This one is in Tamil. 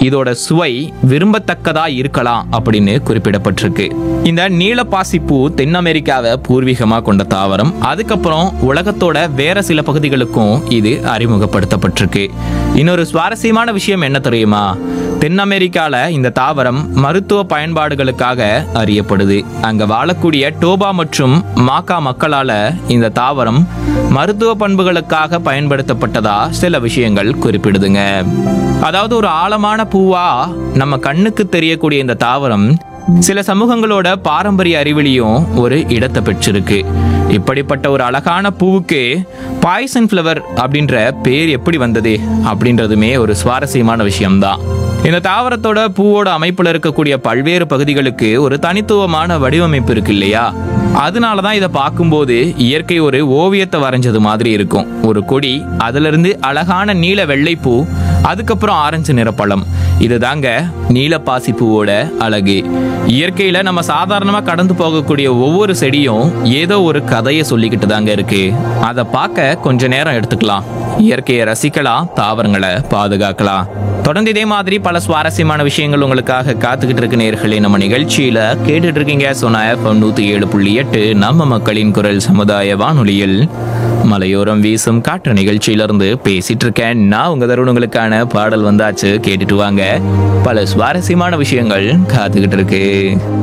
இதோட சுவை விரும்பத்தக்கதா இருக்கலாம் அப்படின்னு குறிப்பிடப்பட்டிருக்கு இந்த நீலப்பாசி பூ தென் அமெரிக்காவை பூர்வீகமா கொண்ட தாவரம் அதுக்கப்புறம் உலகத்தோட வேற சில பகுதிகளுக்கும் இது அறிமுகப்படுத்தப்பட்டிருக்கு இன்னொரு சுவாரஸ்யமான விஷயம் என்ன தெரியுமா தென் அமெரிக்கால இந்த தாவரம் மருத்துவ பயன்பாடுகளுக்காக அறியப்படுது அங்க வாழக்கூடிய டோபா மற்றும் மாக்கா மக்களால இந்த தாவரம் மருத்துவ பண்புகளுக்காக பயன்படுத்தப்பட்டதா சில விஷயங்கள் குறிப்பிடுதுங்க அதாவது ஒரு ஆழமான பூவா நம்ம கண்ணுக்கு தெரியக்கூடிய இந்த தாவரம் சில சமூகங்களோட பாரம்பரிய அறிவிலையும் ஒரு இடத்தை பெற்றிருக்கு இப்படிப்பட்ட ஒரு அழகான பூவுக்கு பாய்சன் ஃப்ளவர் அப்படின்ற பேர் எப்படி வந்தது அப்படின்றதுமே ஒரு சுவாரஸ்யமான விஷயம்தான் இந்த தாவரத்தோட பூவோட அமைப்புல இருக்கக்கூடிய பல்வேறு பகுதிகளுக்கு ஒரு தனித்துவமான வடிவமைப்பு இருக்கு இல்லையா அதனால தான் இதை பார்க்கும்போது இயற்கை ஒரு ஓவியத்தை வரைஞ்சது மாதிரி இருக்கும் ஒரு கொடி அதுல இருந்து அழகான நீல வெள்ளைப்பூ அதுக்கப்புறம் ஆரஞ்சு நிற பழம் இதுதாங்க நீலப்பாசி பூவோட அழகு இயற்கையில நம்ம சாதாரணமா கடந்து போகக்கூடிய ஒவ்வொரு செடியும் ஏதோ ஒரு கதையை சொல்லிக்கிட்டு தாங்க இருக்கு அதை பார்க்க கொஞ்ச நேரம் எடுத்துக்கலாம் இயற்கையை ரசிக்கலாம் தாவரங்களை பாதுகாக்கலாம் தொடர்ந்து இதே மாதிரி பல சுவாரஸ்யமான விஷயங்கள் உங்களுக்காக காத்துக்கிட்டு இருக்கு நேர்களே நம்ம நிகழ்ச்சியில கேட்டுட்டு இருக்கீங்க சொன்ன எஃப்எம் நூத்தி ஏழு புள்ளி எட்டு நம்ம மக்களின் குரல் சமுதாய வானொலியில் மலையோரம் வீசும் காற்று நிகழ்ச்சியிலிருந்து பேசிட்டு இருக்கேன் நான் உங்க தருணங்களுக்கான பாடல் வந்தாச்சு கேட்டுட்டு வாங்க பல சுவாரஸ்யமான விஷயங்கள் காத்துக்கிட்டு இருக்கு